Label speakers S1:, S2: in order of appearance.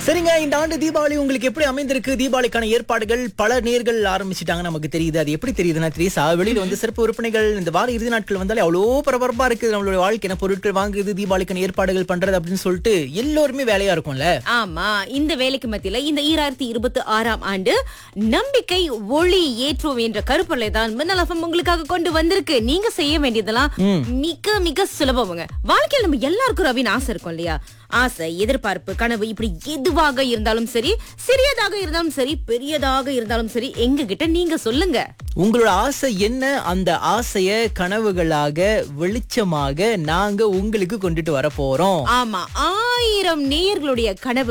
S1: சரிங்க இந்த ஆண்டு தீபாவளி உங்களுக்கு எப்படி அமைந்திருக்கு தீபாவளிக்கான ஏற்பாடுகள் பல நேர்கள் ஆரம்பிச்சிட்டாங்க நமக்கு தெரியுது அது எப்படி தெரியுதுன்னா திரேசா வெளியில வந்து சிறப்பு விற்பனைகள் இந்த வார இறுதி நாட்கள் வந்தாலே அவ்வளோ பரபரப்பா இருக்குது நம்மளுடைய வாழ்க்கையான பொருட்கள் வாங்குது தீபாவளிக்கான ஏற்பாடுகள் பண்றது அப்படின்னு சொல்லிட்டு எல்லோருமே வேலையா இருக்கும்ல
S2: ஆமா இந்த வேலைக்கு மத்தியில இந்த ஈராயிரத்தி இருபத்தி ஆறாம் ஆண்டு நம்பிக்கை ஒளி ஏற்றுவோம் என்ற கருப்பொருளை தான் மின்னல் FM உங்களுக்காக கொண்டு வந்திருக்கு நீங்க செய்ய வேண்டியதெல்லாம் மிக மிக சுலபமுங்க வாழ்க்கையில் நம்ம எல்லாருக்கும் ரவின் ஆசை இருக்கும் இல்லையா ஆசை எதிர்பார்ப்பு கனவு இப்படி எதுவாக இருந்தாலும் சரி சிறியதாக இருந்தாலும் சரி பெரியதாக இருந்தாலும் சரி எங்க கிட்ட நீங்க சொல்லுங்க
S1: உங்களோட ஆசை என்ன அந்த ஆசைய கனவுகளாக வெளிச்சமாக நாங்க உங்களுக்கு கொண்டுட்டு வர போறோம்
S2: ஆமா ஆயிரம் நேயர்களுடைய கனவு